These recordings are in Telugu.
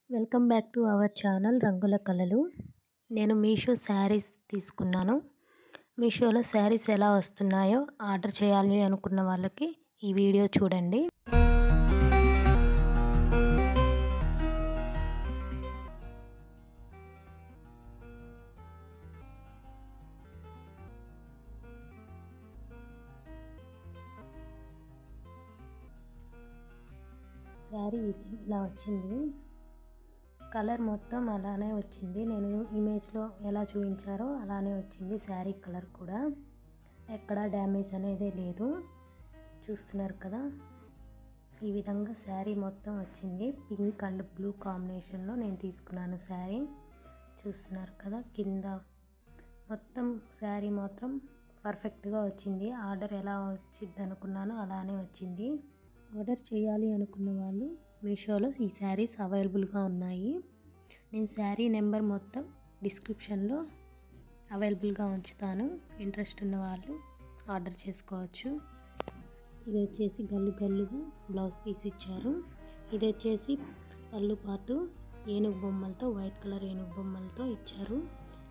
welcome back to our channel రంగుల కళలు నేను మీషో శారీస్ తీసుకున్నాను మీషోలో శారీస్ ఎలా వస్తున్నాయో ఆర్డర్ చేయాలి అనుకున్న వాళ్ళకి ఈ వీడియో చూడండి శారీ ఇలా వచ్చింది కలర్ మొత్తం అలానే వచ్చింది నేను ఇమేజ్లో ఎలా చూపించారో అలానే వచ్చింది శారీ కలర్ కూడా ఎక్కడ డ్యామేజ్ అనేది లేదు చూస్తున్నారు కదా ఈ విధంగా శారీ మొత్తం వచ్చింది పింక్ అండ్ బ్లూ కాంబినేషన్లో నేను తీసుకున్నాను శారీ చూస్తున్నారు కదా కింద మొత్తం శారీ మాత్రం పర్ఫెక్ట్గా వచ్చింది ఆర్డర్ ఎలా వచ్చింది అనుకున్నానో అలానే వచ్చింది ఆర్డర్ చేయాలి అనుకున్న వాళ్ళు మీషోలో ఈ శారీస్ అవైలబుల్గా ఉన్నాయి నేను శారీ నెంబర్ మొత్తం డిస్క్రిప్షన్లో అవైలబుల్గా ఉంచుతాను ఇంట్రెస్ట్ ఉన్న వాళ్ళు ఆర్డర్ చేసుకోవచ్చు ఇది వచ్చేసి గల్లు గల్లుగా బ్లౌజ్ పీస్ ఇచ్చారు ఇది వచ్చేసి పళ్ళు పాటు ఏనుగు బొమ్మలతో వైట్ కలర్ ఏనుగు బొమ్మలతో ఇచ్చారు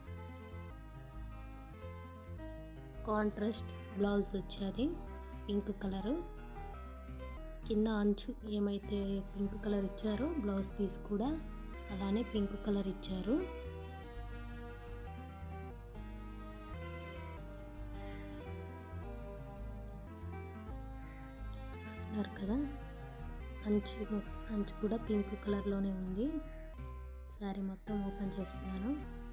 కాంట్రాస్ట్ బ్లౌజ్ వచ్చేది పింక్ కలరు కింద అంచు ఏమైతే పింక్ కలర్ ఇచ్చారో బ్లౌజ్ పీస్ కూడా అలానే పింక్ కలర్ ఇచ్చారు చూస్తున్నారు కదా అంచు అంచు కూడా పింక్ కలర్లోనే ఉంది శారీ మొత్తం ఓపెన్ చేస్తున్నాను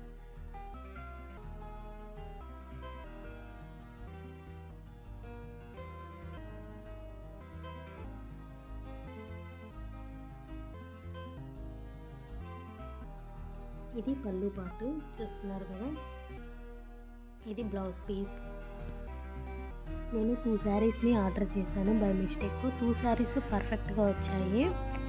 ఇది పళ్ళు పాటు చూస్తున్నారు కదా ఇది బ్లౌజ్ పీస్ నేను టూ శారీస్ని ఆర్డర్ చేశాను బై మిస్టేక్ టూ శారీస్ పర్ఫెక్ట్గా వచ్చాయి